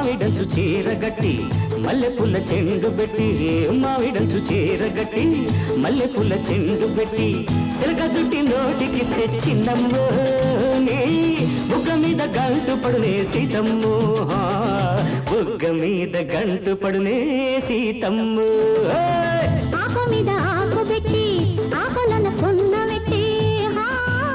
మావిడంచు చీర గట్టి మల్లె పుల్ల చెండు పెట్టి మావిడంచు చీర గట్టి మల్లె పుల్ల చెండు పెట్టి సిరగ జుట్టి నోటికిస్తే చిన్నమ్మో నీ బుగ్గ మీద గంటు పడునే సీతమ్మో ఆ, బుగ్గ మీద గంటు పడునే సీతమ్మో ఏయ్! ఆకు మీద ఆకు పెట్టి ఆకులన సున్న పెట్టి హా.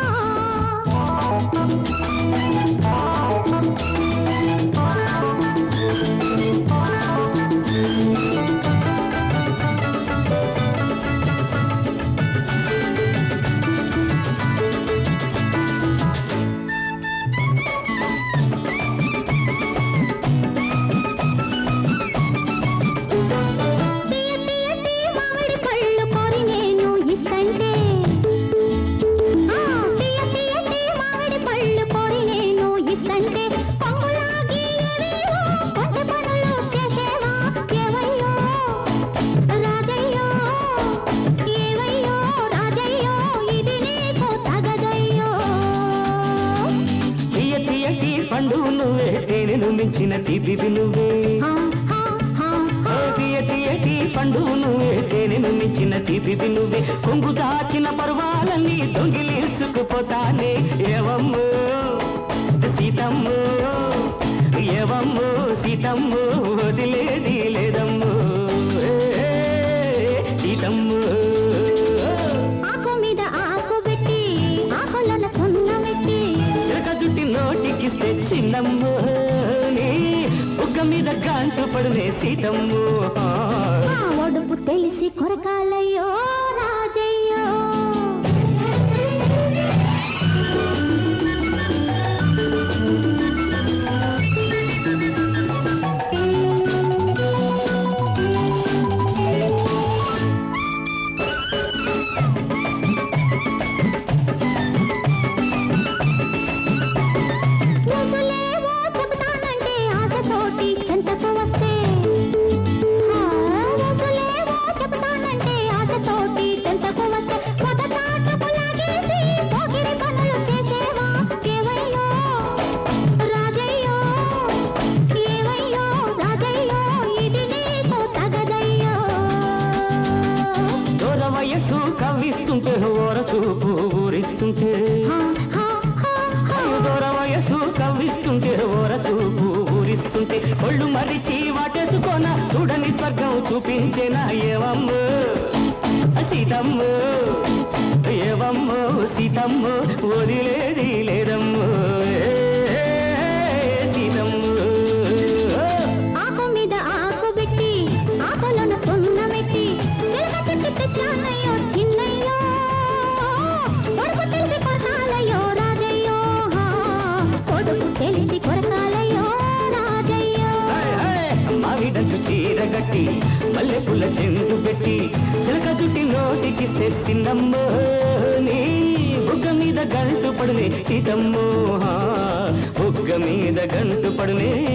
తీయ తీయ తీయ మామిడి పళ్ళు కోరి నేను ఇస్తంటే ఆ, తీయ తీయ తీయ మామిడి పళ్ళు కోరి నేను ఇస్తంటే పొంగులాగి ఏవేవో కొంట పనులు చేసేవా ఏవయ్యో రాజయ్యో ఏవయ్యో రాజయ్యో ఇది నీకు తగదయ్యో తీయ తీయటి పండు నువ్వే తేనెను మించిన తీపివి నువ్వే హా, హా, హా, హా. ఓ తీయ తీయటి పండు నువ్వే తేనెను మించిన తీపివి నువ్వే కొంగు దాచిన పర్వాలన్నీ దొంగిలించుకుపోతానే ఏవమ్మో సీతమ్మో ఏవమ్మో సీతమ్మో వదిలేది లేదమ్మో ఏ, సీతమ్మో ఆకు మీద ఆకు పెట్టి ఆకులన సున్న పెట్టి చిలక జుట్టి నోటికిస్తే చిన్నమ్మో నీ బుగ్గ మీద గంటు పడునే సీతమ్మో ఆ ఒడుపు తెలిసి కొరకాలయ్యో రాజయ్యో ఊసులేవో చెబుతానంటే ఆశతోటి చెంతకు వస్తే ఆ, ఊసులేవో చెబుతానంటే ఆశతోటి చెంతకు వస్తే మొదటాటకు లాగేసి పోకిరి పనులు చేసేవా ఏవయ్యో రాజయ్యో ఏవయ్యో రాజయ్యో ఇది నీకు తగదయ్యో దూర వయస్సు కవ్విస్తుంటే ఓర చూపు ఊరిస్తుంటే హా, హా, హా, హా. అయ్యో దూర వయస్సు కవ్విస్తుంటే ఓర చూపు ఊరిస్తుంటే ఒళ్ళు మరిచి వాటేసుకోన చూడని స్వర్గం చూపించేనా ఏవమ్మో సీతమ్మో ఏవమ్మో సీతమ్మో వదిలేది లేదమ్మో ఏ, సీతమ్మో ఆకు మీద ఆకు పెట్టి ఆకులను సున్న పెట్టి చిలక చుట్టి తెచ్చానయ్యో చిన్నయ్యో కొడుకు తెలిసి కొరకాలయ్యో రాజయ్యో హా. కొడుకు తెలిసి కొరకాలయ్యో రాజయ్యో హాయ్ హాయ్ మావిడంచు చీర గట్టి మల్లె పుల్ల చెండు పెట్టి చిలక జుట్టి నోటికిస్తే సిన్నమ్మో నీ బుగ్గ మీద గంటు పడునే సీతమ్మో హా, బుగ్గ మీద గంటు పడునే